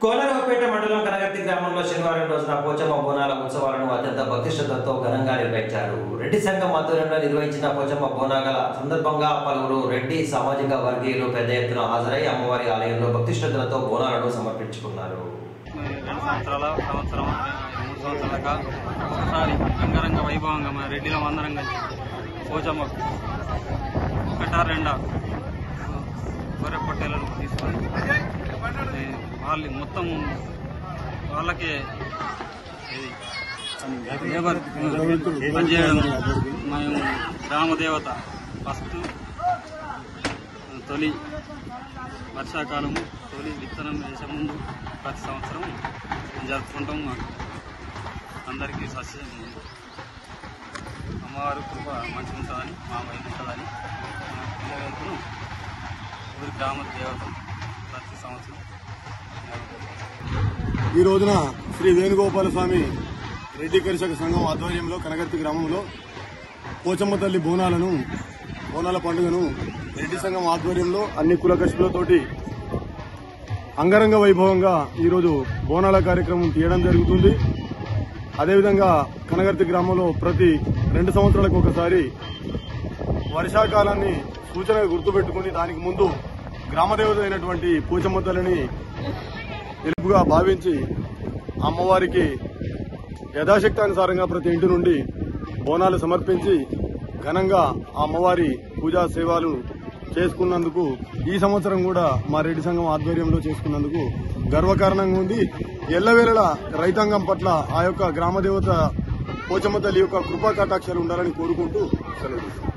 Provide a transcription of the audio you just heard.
కోనరావుపేట మండలం కనగర్తి గ్రామంలో శనివారం రోజున పోచమ్మ బోనాల ఉత్సవాలను అత్యంత భక్తి శ్రద్ధలతో ఘనంగా నిర్వహించారు రెడ్డి సంఘం ఆధ్వర్యంలో నిర్వహించిన పోచమ్మ బోనాల సందర్భంగా పలువురు రెడ్డి సామాజిక వర్గీయులు పెద్ద ఎత్తున హాజరై అమ్మవారి ఆలయంలో భక్తి శ్రద్ధలతో బోనాలను సమర్పించుకున్నారు రెండు సంవత్సరాల సంవత్సరం మూడు సంవత్సరాలుగా ఒకసారి అంగరంగ వైభవంగా మన రెడ్డిలో అందరం కలిసి పోచమ్మకు ఒకటా రెండా గొర్రె పొట్టేలను తీసుకొని ఈ వాళ్ళు మొత్తం వాళ్ళకే ఇది లేబర్ పనిచేయడం మేము గ్రామదేవత ఫస్ట్ తొలి వర్షాకాలము తొలి విత్తనం వేసే ముందు ప్రతి సంవత్సరం మేము జరుపుకుంటాం మాకు అందరికీ సస్యం అమ్మవారి కృప మంచిగా ఉంటుందని మా వైపు ఉంటుందని పిల్లలకు ఊరి గ్రామ దేవత ప్రతి సంవత్సరం ఈ రోజున శ్రీ వేణుగోపాల స్వామి రెడ్డి కరిషక సంఘం ఆధ్వర్యంలో కనగర్తి గ్రామంలో పోచమ్మ తల్లి బోనాలను బోనాల పండుగను రెడ్డి సంఘం ఆధ్వర్యంలో అన్ని కుల కష్టులతోటి అంగరంగ వైభవంగా ఈరోజు బోనాల కార్యక్రమం తీయడం జరుగుతుంది అదేవిధంగా కనగర్తి గ్రామంలో ప్రతి రెండు సంవత్సరాలకు ఒకసారి వర్షాకాలాన్ని సూచనగా గుర్తుపెట్టుకుని దానికి ముందు గ్రామదేవత అయినటువంటి పోచమ్మ తల్లిని తెలుపుగా భావించి అమ్మవారికి యథాశక్తానుసారంగా ప్రతి ఇంటి నుండి బోనాలు సమర్పించి ఘనంగా ఆ అమ్మవారి పూజా సేవలు చేసుకున్నందుకు ఈ సంవత్సరం కూడా మా రెడ్డి సంఘం ఆధ్వర్యంలో చేసుకున్నందుకు గర్వకారణంగా ఉంది ఎల్లవేళలా రైతాంగం పట్ల ఆ యొక్క గ్రామదేవత పోచమ్మ తల్లి యొక్క కృపా కటాక్షాలు ఉండాలని కోరుకుంటూ సెలవు తీసుకుంటాను.